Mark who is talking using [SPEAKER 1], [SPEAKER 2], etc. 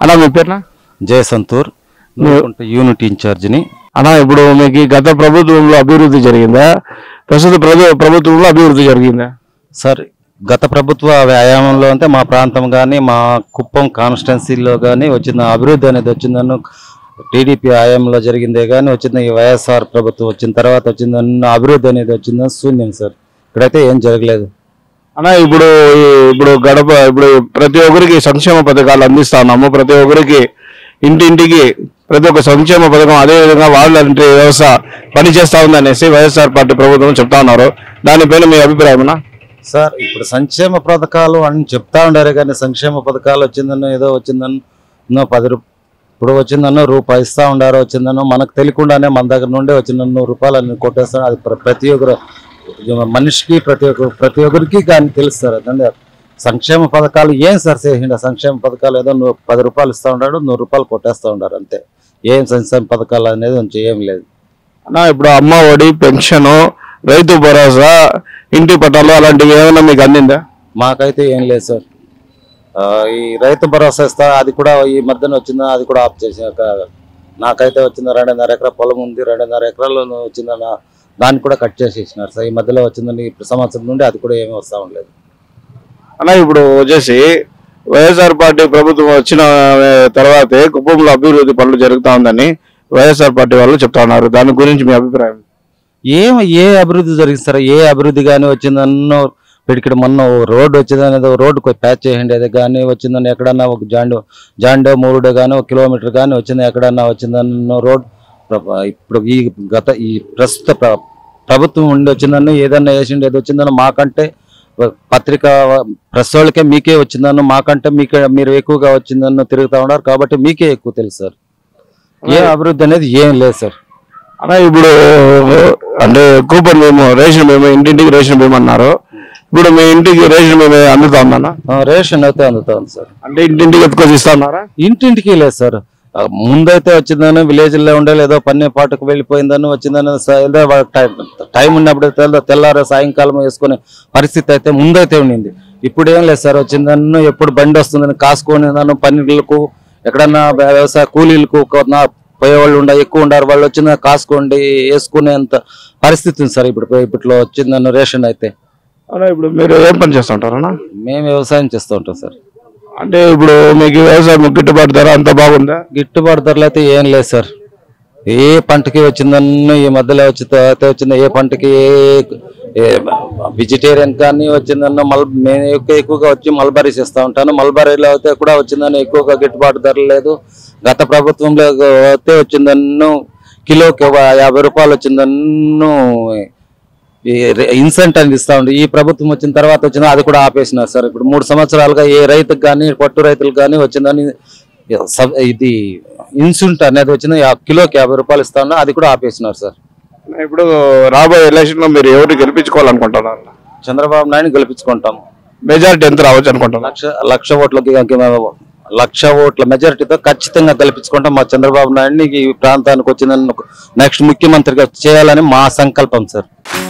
[SPEAKER 1] అన్నా మీ పేరునా
[SPEAKER 2] జయసంతూర్ నూరుకుంట యూనిట్ ఇన్ఛార్జిని
[SPEAKER 1] అన్నా ఇప్పుడు మీకు ఈ గత ప్రభుత్వంలో అభివృద్ధి జరిగిందా ప్రస్తుత ప్రభు- ప్రభుత్వంలో అభివృద్ధి జరిగిందా
[SPEAKER 2] సార్ గత ప్రభుత్వ వ్యాయామంలో అంటే మా ప్రాంతం కానీ మా కుప్పం కాన్స్టిట్యున్సీలో కానీ వచ్చిన అభివృద్ధి అనేది వచ్చిందను టీడీపీ హయాంలో జరిగిందే కానీ వచ్చింది ఈ వైఎస్ఆర్ ప్రభుత్వం వచ్చిన తర్వాత వచ్చిందన్న అభివృద్ధి అనేది వచ్చిందని శూన్యం సార్ ఇక్కడైతే ఏం జరగలేదు
[SPEAKER 1] అన్నా ఇప్పుడు ఈ- ఇప్పుడు గడప ఇప్పుడు ప్రతి ఒక్కరికి సంక్షేమ పథకాలు అందిస్తా ఉన్నాము ప్రతి ఒక్కరికి ఇంటింటికి ప్రతి ఒక్క సంక్షేమ పథకం అదే విధంగా వాలంటరీ వ్యవస్థ పనిచేస్తా ఉందనేసి వైఎస్ఆర్ పార్టీ ప్రభుత్వం చెప్తా ఉన్నారు దానిపైన మీ అభిప్రాయమనా
[SPEAKER 2] సార్ ఇప్పుడు సంక్షేమ పథకాలు అని చెప్తా ఉండారు కానీ సంక్షేమ పథకాలు వచ్చిందనో ఏదో వచ్చిందనో పది రూ ఇప్పుడు వచ్చిందనో రూపాయి ఇస్తా ఉండారో వచ్చిందనో మనకు తెలియకుండానే మన దగ్గర నుండే వచ్చిన నూరు రూపాయలు అన్ని కొట్టేస్తాను అది ప్ర- ప్రతి ఒక్కరు మనిషికి ప్రతి ఒక్క ప్రతి ఒక్కరికి కానీ తెలుస్తారు అదండి సంక్షేమ పథకాలు ఏం సార్ చేసిండ సంక్షేమ పథకాలు ఏదో నువ్వు పది రూపాయలు ఇస్తా ఉన్నాడు నూరు రూపాయలు కొట్టేస్తా ఉండారు అంతే ఏం సంక్షేమ పథకాలు అనేది కొంచెం ఏం లేదు
[SPEAKER 1] అన్నా ఇప్పుడు అమ్మ ఒడి పెన్షన్ రైతు భరోసా ఇంటి పట్టాలు అలాంటివి ఏమైనా మీకు అందిందా
[SPEAKER 2] మాకైతే ఏం లేదు సార్ ఆ, ఈ రైతు భరోసా ఇస్తా అది కూడా ఈ మధ్యన వచ్చిందా అది కూడా ఆఫ్ చేసి నాకైతే వచ్చింది రెండున్నర ఎకరా పొలం ఉంది రెండున్నర ఎకరాలు వచ్చిందన్న దాన్ని కూడా కట్ చేసేసినారు సార్ ఈ మధ్యలో వచ్చిందని ఈ సంవత్సరం నుండి అది కూడా ఏమీ వస్తూ ఉండలేదు
[SPEAKER 1] అన్న ఇప్పుడు వచ్చేసి వైఎస్ఆర్ పార్టీ ప్రభుత్వం వచ్చిన ఆ, తర్వాతే కుప్పంలో అభివృద్ధి పనులు జరుగుతా ఉందని వైఎస్ఆర్ పార్టీ వాళ్ళు చెప్తా ఉన్నారు దాని గురించి మీ అభిప్రాయం
[SPEAKER 2] ఏం ఏ అభివృద్ధి జరిగింది సార్ ఏ అభివృద్ధి కానీ వచ్చిందన్నో ఇక్కడ మొన్న ఓ రోడ్డు వచ్చిందని ఏదో రోడ్డు ప్యాచ్ చేయండి అది కానీ వచ్చిందని ఎక్కడన్నా ఒక జాండో జాండో మూరుడో కానీ ఒక కిలోమీటర్ కానీ వచ్చింది ఎక్కడన్నా వచ్చిందన్న రోడ్ ప్ర- ఇప్పుడు ఈ గత ఈ ప్రస్తుత ప్ర- ప్రభుత్వం ఉండి వచ్చిందని ఏదన్నా వేసిండి ఏది వచ్చిందని మాకంటే పత్రిక ప్రెస్ వాళ్ళకే మీకే వచ్చిందన్న మాకంటే మీకే మీరు ఎక్కువగా వచ్చిందన్న తిరుగుతా ఉన్నారు కాబట్టి మీకే ఎక్కువ తెలుసు సార్ ఏ అభివృద్ధి అనేది ఏం లేదు సార్
[SPEAKER 1] అన్న ఇప్పుడు అంటే కూపన్ మేము రేషన్ మేము ఇంటింటికి రేషన్ మేము అన్నారు ఇప్పుడు మీ ఇంటికి రేషన్ మేము అందుతా ఉందన్న
[SPEAKER 2] ఆ, రేషన్ అయితే అందుతుంది సార్
[SPEAKER 1] అంటే ఇంటింటికి ఎత్తుకొని ఇస్తా ఉన్నారా
[SPEAKER 2] ఇంటింటికి లేదు సార్ ఆ, ముందైతే వచ్చిందని విలేజ్ లో ఉండే ఏదో పన్నే పాటకు వెళ్ళిపోయిందని వచ్చిందని స- ఏదో వాళ్ళ టైం టైం ఉన్నప్పుడు తెల్ల తెల్లార సాయంకాలం వేసుకునే పరిస్థితి అయితే ముందైతే ఉండింది ఇప్పుడు ఏం లేదు సార్ వచ్చిందన్ను ఎప్పుడు బండి వస్తుందని కాసుకొని నన్ను పన్నీళ్ళకు ఎక్కడన్నా వ్య- వ్యవసాయ కూలీలకు కొన్న పోయేవాళ్ళు ఉండ ఎక్కువ ఉండారు వాళ్ళు వచ్చిన కాసుకోండి వేసుకునేంత పరిస్థితి ఉంది సార్ ఇప్పుడు ఇప్పట్లో వచ్చిందన్న రేషన్ అయితే
[SPEAKER 1] అన్న ఇప్పుడు మీరు ఏం పని చేస్తూ ఉంటారన్నా
[SPEAKER 2] మేము వ్యవసాయం చేస్తూ ఉంటాం సార్
[SPEAKER 1] అంటే ఇప్పుడు మీకు వ్యవసాయం గిట్టుబాటు ధర అంత బాగుందా
[SPEAKER 2] గిట్టుబాటు ధరలు అయితే ఏం లేదు సార్ ఏ పంటకి వచ్చిందన్న ఈ మధ్యలో వచ్చి అయితే వచ్చింది ఏ పంటకి వెజిటేరియన్ కానీ వచ్చిందన్న మల్ నేను ఎక్కువ ఎక్కువగా వచ్చి మల్బరీస్ ఇస్తా ఉంటాను మల్బరీలో అయితే కూడా వచ్చిందని ఎక్కువగా గిట్టుబాటు ధరలు లేదు గత ప్రభుత్వంలో అయితే వచ్చిందన్ను కిలోకి ఒక యాభై రూపాయలు వచ్చిందన్ను ఈ ఇన్సెంట్ అని ఇస్తా ఉండే ఈ ప్రభుత్వం వచ్చిన తర్వాత వచ్చిన అది కూడా ఆపేసినారు సార్ ఇప్పుడు మూడు సంవత్సరాలుగా ఏ రైతుకు కానీ పట్టు రైతులకు కానీ వచ్చిందని సబ్- ఇది ఇన్సెంట్ అనేది వచ్చింది ఆ కిలోకి యాభై రూపాయలు ఇస్తా ఉన్నా అది కూడా ఆపేసినారు సార్
[SPEAKER 1] ఇప్పుడు రాబోయే ఎలక్షన్ లో మీరు ఎవరు గెలిపించుకోవాలనుకుంటున్నారు
[SPEAKER 2] చంద్రబాబు నాయుడు గెలిపించుకుంటాం
[SPEAKER 1] మెజారిటీ ఎంత రావచ్చు అనుకుంటున్నారు
[SPEAKER 2] లక్ష లక్ష ఓట్లకి లక్ష ఓట్ల మెజారిటీతో ఖచ్చితంగా గెలిపించుకుంటాం మా చంద్రబాబు నాయుడిని ఈ ప్రాంతానికి వచ్చిన నెక్స్ట్ ముఖ్యమంత్రిగా చేయాలని మా సంకల్పం సార్